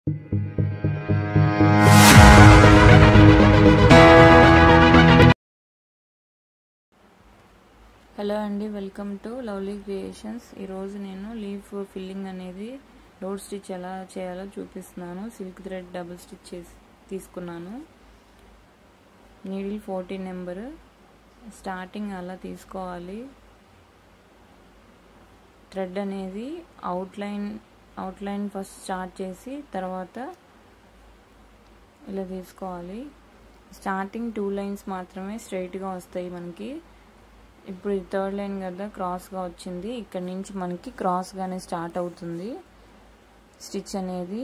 hello అండి welcome to lovely creations ఈరోజు నేను లీఫ్ ఫిల్లింగ్ అనేది రోడ్ స్టిచ్ ఎలా చేయాలో చూపిస్తున్నాను సిల్క్ థ్రెడ్ డబుల్ స్టిచ్ చేసి తీసుకున్నాను నీడిల్ ఫోర్టీన్ నెంబర్ స్టార్టింగ్ అలా తీసుకోవాలి థ్రెడ్ అనేది అవుట్లైన్ అవుట్లైన్ ఫస్ట్ స్టార్ట్ చేసి తర్వాత ఇలా తీసుకోవాలి స్టార్టింగ్ టూ లైన్స్ మాత్రమే స్ట్రైట్గా వస్తాయి మనకి ఇప్పుడు ఈ థర్డ్ లైన్ కదా క్రాస్గా వచ్చింది ఇక్కడ నుంచి మనకి క్రాస్గానే స్టార్ట్ అవుతుంది స్టిచ్ అనేది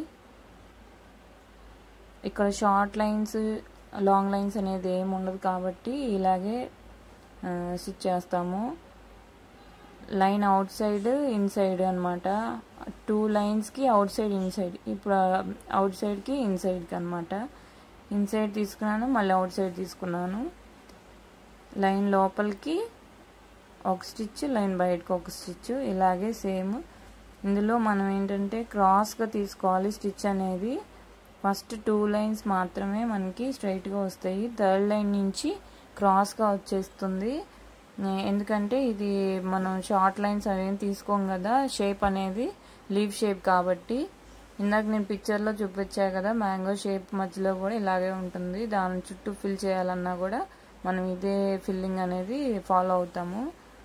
ఇక్కడ షార్ట్ లైన్స్ లాంగ్ లైన్స్ అనేది ఏమి ఉండదు కాబట్టి ఇలాగే స్టిచ్ చేస్తాము లైన్ అవుట్ సైడ్ ఇన్సైడ్ అనమాట టూ లైన్స్కి అవుట్ సైడ్ ఇన్సైడ్ ఇప్పుడు అవుట్ సైడ్కి ఇన్సైడ్కి అనమాట ఇన్సైడ్ తీసుకున్నాను మళ్ళీ అవుట్ సైడ్ తీసుకున్నాను లైన్ లోపలికి ఒక స్టిచ్ లైన్ బయటకు ఒక స్టిచ్ ఇలాగే సేమ్ ఇందులో మనం ఏంటంటే క్రాస్గా తీసుకోవాలి స్టిచ్ అనేది ఫస్ట్ టూ లైన్స్ మాత్రమే మనకి స్ట్రైట్గా వస్తాయి థర్డ్ లైన్ నుంచి క్రాస్గా వచ్చేస్తుంది ఎందుకంటే ఇది మనం షార్ట్ లైన్స్ అవేం తీసుకోం కదా షేప్ అనేది లీవ్ షేప్ కాబట్టి ఇందాక నేను పిక్చర్లో చూపించా కదా మ్యాంగో షేప్ మధ్యలో కూడా ఇలాగే ఉంటుంది దాని చుట్టూ ఫిల్ చేయాలన్నా కూడా మనం ఇదే ఫిల్లింగ్ అనేది ఫాలో అవుతాము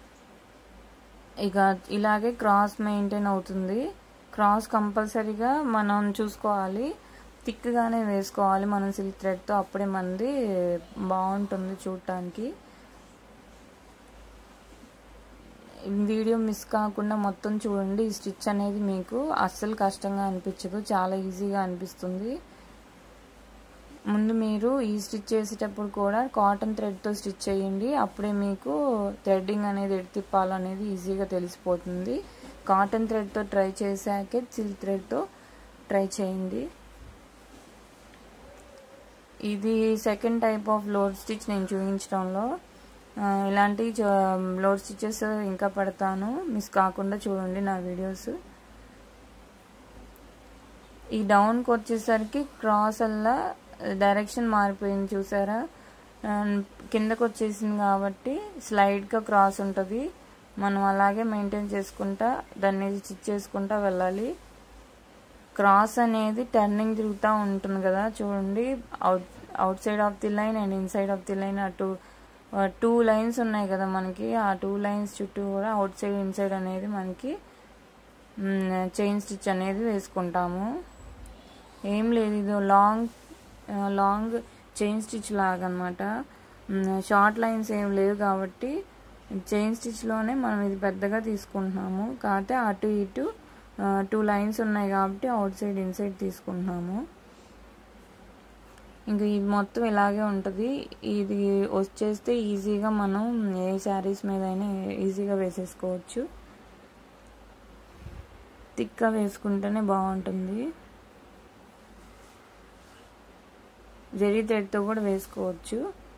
ఇక ఇలాగే క్రాస్ మెయింటైన్ అవుతుంది క్రాస్ కంపల్సరీగా మనం చూసుకోవాలి థిక్గానే వేసుకోవాలి మనం సిల్క్ థ్రెడ్తో అప్పుడే మనది బాగుంటుంది చూడటానికి వీడియో మిస్ కాకుండా మొత్తం చూడండి ఈ స్టిచ్ అనేది మీకు అస్సలు కష్టంగా అనిపించదు చాలా ఈజీగా అనిపిస్తుంది ముందు మీరు ఈ స్టిచ్ చేసేటప్పుడు కూడా కాటన్ థ్రెడ్తో స్టిచ్ చేయండి అప్పుడే మీకు థ్రెడ్డింగ్ అనేది ఎటు తిప్పాలనేది ఈజీగా తెలిసిపోతుంది కాటన్ థ్రెడ్తో ట్రై చేశాకే సిల్క్ థ్రెడ్తో ట్రై చేయండి ఇది second type of load stitch నేను చూపించడంలో ఇలాంటి లోడ్ స్టిచెస్ ఇంకా పెడతాను మిస్ కాకుండా చూడండి నా వీడియోస్ ఈ డౌన్కి వచ్చేసరికి క్రాస్ అల్లా డైరెక్షన్ మారిపోయింది చూసారా కిందకు వచ్చేసింది కాబట్టి స్లైడ్గా క్రాస్ ఉంటుంది మనం అలాగే మెయింటైన్ చేసుకుంటా దాన్ని స్టిచ్ చేసుకుంటా వెళ్ళాలి క్రాస్ అనేది టర్నింగ్ తిరుగుతూ ఉంటుంది కదా చూడండి out outside of the line and inside of the line అటు టూ లైన్స్ ఉన్నాయి కదా మనకి ఆ టూ లైన్స్ చుట్టూ కూడా అవుట్ సైడ్ ఇన్సైడ్ అనేది మనకి చైన్ స్టిచ్ అనేది వేసుకుంటాము ఏం లేదు ఇది లాంగ్ లాంగ్ చైన్ స్టిచ్ లాగా అనమాట షార్ట్ లైన్స్ ఏం లేవు కాబట్టి చైన్ స్టిచ్లోనే మనం ఇది పెద్దగా తీసుకుంటున్నాము కాకపోతే అటు ఇటు టూ లైన్స్ ఉన్నాయి కాబట్టి అవుట్ సైడ్ ఇన్సైడ్ తీసుకుంటున్నాము ఇంకా ఇది మొత్తం ఇలాగే ఉంటుంది ఇది వచ్చేస్తే ఈజీగా మనం ఏ శారీస్ మీద అయినా ఈజీగా వేసేసుకోవచ్చు థిక్గా వేసుకుంటేనే బాగుంటుంది జరీ థ్రెడ్తో కూడా వేసుకోవచ్చు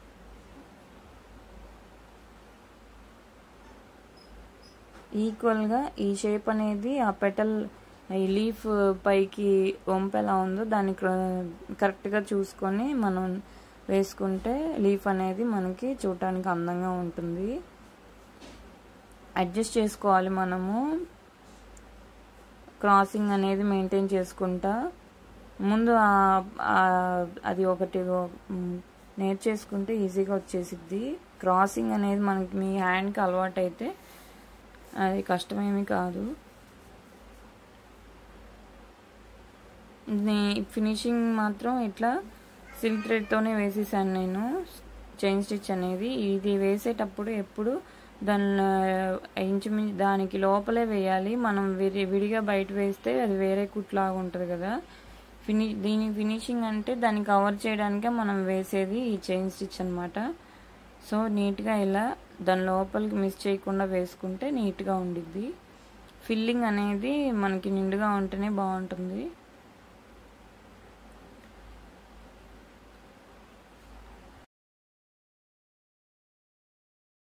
ఈక్వల్గా ఈ షేప్ అనేది ఆ పెటల్ ఈ లీఫ్ పైకి వంపు ఎలా ఉందో దాన్ని కరెక్ట్గా చూసుకొని మనం వేసుకుంటే లీఫ్ అనేది మనకి చూడటానికి అందంగా ఉంటుంది అడ్జస్ట్ చేసుకోవాలి మనము క్రాసింగ్ అనేది మెయింటైన్ చేసుకుంటా ముందు అది ఒకటి నేర్చేసుకుంటే ఈజీగా వచ్చేసిద్ది క్రాసింగ్ అనేది మనకి మీ హ్యాండ్కి అలవాటు అయితే అది కష్టమేమీ కాదు ఫినిషింగ్ మాత్రం ఇట్లా సిల్క్ థ్రెడ్తోనే వేసేసాను నేను చైన్ స్టిచ్ అనేది ఇది వేసేటప్పుడు ఎప్పుడు దాని ఇంచుమించు దానికి లోపలే వేయాలి మనం విడిగా బయట వేస్తే అది వేరే కుట్లాగా ఉంటుంది కదా ఫిని దీని ఫినిషింగ్ అంటే దాన్ని కవర్ చేయడానికే మనం వేసేది ఈ చైన్ స్టిచ్ అనమాట సో నీట్గా ఇలా దాని లోపలికి మిస్ చేయకుండా వేసుకుంటే నీట్గా ఉండిద్ది ఫిల్లింగ్ అనేది మనకి నిండుగా ఉంటేనే బాగుంటుంది